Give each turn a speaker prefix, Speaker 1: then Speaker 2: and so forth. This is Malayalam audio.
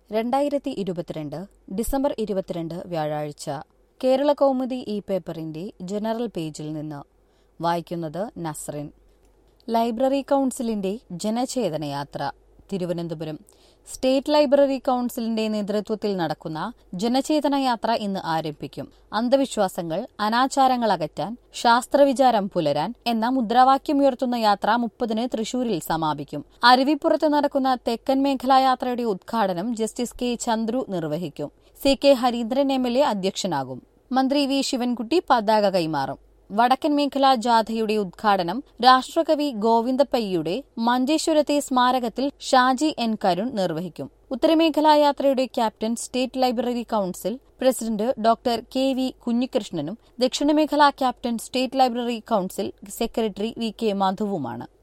Speaker 1: രണ്ടായിരത്തി ഇരുപത്തിരണ്ട് ഡിസംബർ ഇരുപത്തിരണ്ട് വ്യാഴാഴ്ച കേരള കൗമുദി ഈ പേപ്പറിന്റെ ജനറൽ പേജിൽ നിന്ന് വായിക്കുന്നത് നസ്റിൻ ലൈബ്രറി കൌൺസിലിന്റെ ജനചേതനയാത്ര തിരുവനന്തപുരം സ്റ്റേറ്റ് ലൈബ്രറി കൌൺസിലിന്റെ നേതൃത്വത്തിൽ നടക്കുന്ന ജനചേതനയാത്ര ഇന്ന് ആരംഭിക്കും അന്ധവിശ്വാസങ്ങൾ അനാചാരങ്ങൾ അകറ്റാൻ ശാസ്ത്രവിചാരം പുലരാൻ എന്ന മുദ്രാവാക്യമുയർത്തുന്ന യാത്ര മുപ്പതിന് തൃശൂരിൽ സമാപിക്കും അരുവിപ്പുറത്ത് നടക്കുന്ന തെക്കൻ മേഖലാ യാത്രയുടെ ഉദ്ഘാടനം ജസ്റ്റിസ് കെ ചന്ദ്രു നിർവഹിക്കും C K Hareendran M L A അധ്യക്ഷനാകും മന്ത്രി വി ശിവൻകുട്ടി പതാക കൈമാറും വടക്കൻ മേഖലാ ജാഥയുടെ ഉദ്ഘാടനം രാഷ്ട്രകവി ഗോവിന്ദപ്പയ്യയുടെ മഞ്ചേശ്വരത്തെ സ്മാരകത്തിൽ ഷാജി എൻ കരുൺ നിർവഹിക്കും ഉത്തരമേഖലാ യാത്രയുടെ captain state library council president doctor K V കുഞ്ഞികൃഷ്ണനും ദക്ഷിണമേഖലാ captain state library council secretary V K മധുവുമാണ്